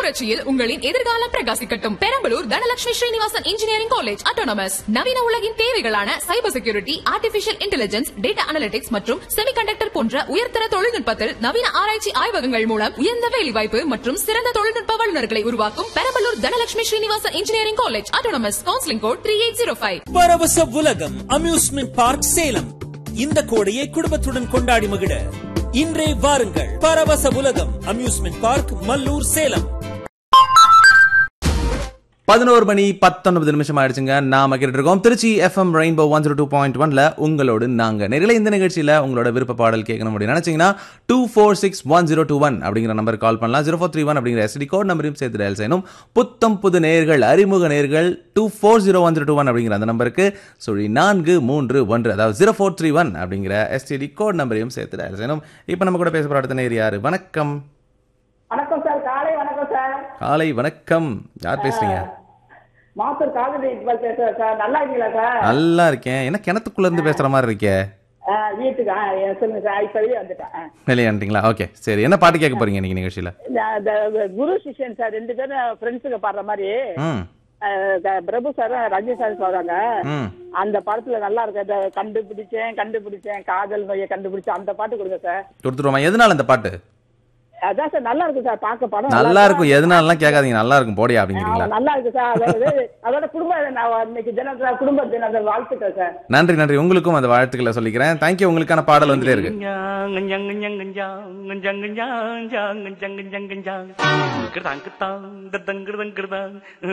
புரட்சியில் உங்களின் எதிர்காலம் பிரகாசிக்கட்டும் Perambalur Dhanalakshmi Srinivasan engineering college autonomous நவீன உலகின் தேவைகளான cyber security artificial intelligence data analytics மற்றும் செமிகண்டக்டர் போன்ற உயர்தர தொழில்நுட்பத்தில் நவீன ஆராய்ச்சி ஆய்வகங்கள் மூலம் உயர்ந்த வேலைவாய்ப்பு மற்றும் சிறந்த தொழில்நுட்ப வல்லுநர்களை உருவாக்கும் Perambalur Dhanalakshmi Srinivasan engineering college autonomous counselling code three eight zero five பரவச உலகம் அம்யூஸ்மெண்ட் பார்க் சேலம் இந்த கோடையை குடும்பத்துடன் கொண்டாடி மகிழ இன்றே வாருங்கள் பரவச உலகம் அம்யூஸ்மெண்ட் பார்க் மல்லூர் சேலம் பதினோரு மணி பத்தொன்பது நிமிஷம் ஆயிடுச்சுங்க நாம கேட்டு இருக்கோம் Trichy FM rainbow one zero two point ஒன்ல உங்களோடு நாங்க நேரில் இந்த நிகழ்ச்சியில உங்களோட விருப்ப பாடல் கேட்கணும் அப்படின்னு நினைச்சீங்கன்னா two four six one zero two one அப்படிங்கிற நம்பர் கால் பண்ணலாம் ஜீரோ ஃபோர் த்ரீ ஒன் அப்படிங்கிற எஸ்டி கோட் நம்பரையும் சேர்த்து டயல் செய்யணும் புத்தம் புது நேர்கள் அறிமுக நேர்கள் two four zero one zero two one அப்படிங்கிற அந்த நம்பருக்கு சொல்லி நான்கு மூன்று ஒன்று அதாவது ஜீரோ ஃபோர் த்ரீ ஒன் அப்படிங்கிற எஸ்டிடி கோட் நம்பரையும் சேர்த்து டயல் செய்யணும் இப்போ நம்ம கூட பேச போற அடுத்த நேர் யாரு வணக்கம் வணக்கம் சார் காலை வணக்கம் சார் காலை வணக்கம் யார் பேசுறீங்க மாத்தூர் காலேஜ் இக்பால் பேசுறேன் சார் நல்லா இருக்கீங்களா சார் நல்லா இருக்கேன் என்ன கிணத்துக்குள்ள இருந்து பேசுற மாதிரி இருக்கே ஆ, வீட்டுக்கு ஆ, ஏ, சொல்லுங்க சார் இப்ப வெளியே வந்துட்டேன் ஆ. வெளியாண்டிங்களா ஓகே சரி என்ன பாட்டு கேட்க போறீங்க இன்னைக்கு நிகழ்ச்சியில இந்த- இந்த குரு சிஷ்யன் சார் ரெண்டு பேரும் ஃப்ரெண்ட்ஸுக்கு பாடுற மாதிரி ம் ஆ, த- பிரபு சார் ரஜினி சார் சொல்றாங்க ம் அந்த படத்துல நல்லா இருக்கு இந்த கண்டுபிடிச்சேன் கண்டுபிடிச்சேன் காதல் நோயை கண்டுபிடிச்சேன் அந்த பாட்டு கொடுங்க சார் கொடுத்துருவோமா எதனால இந்த பாட்டு அதான் சார் நல்லா இருக்கு சார் பார்க்க படம் நல்லா இருக்கும் எதனாலலாம் கேட்காதீங்க நல்லா இருக்கும் போடியா அப்படிங்கிறீங்களா ஆ, நல்லா இருக்கு சார் அதாவது அதோட குடும்ப நான் இன்னைக்கு தினத்துல குடும்ப தினத்தை வாழ்த்துக்கள் சார் நன்றி நன்றி உங்களுக்கும் அந்த வாழ்த்துக்களை சொல்லிக்கிறேன் தேங்க்யூ உங்களுக்கான பாடல் வந்துட்டே இருக்கு கிருதாங்கிருதாங்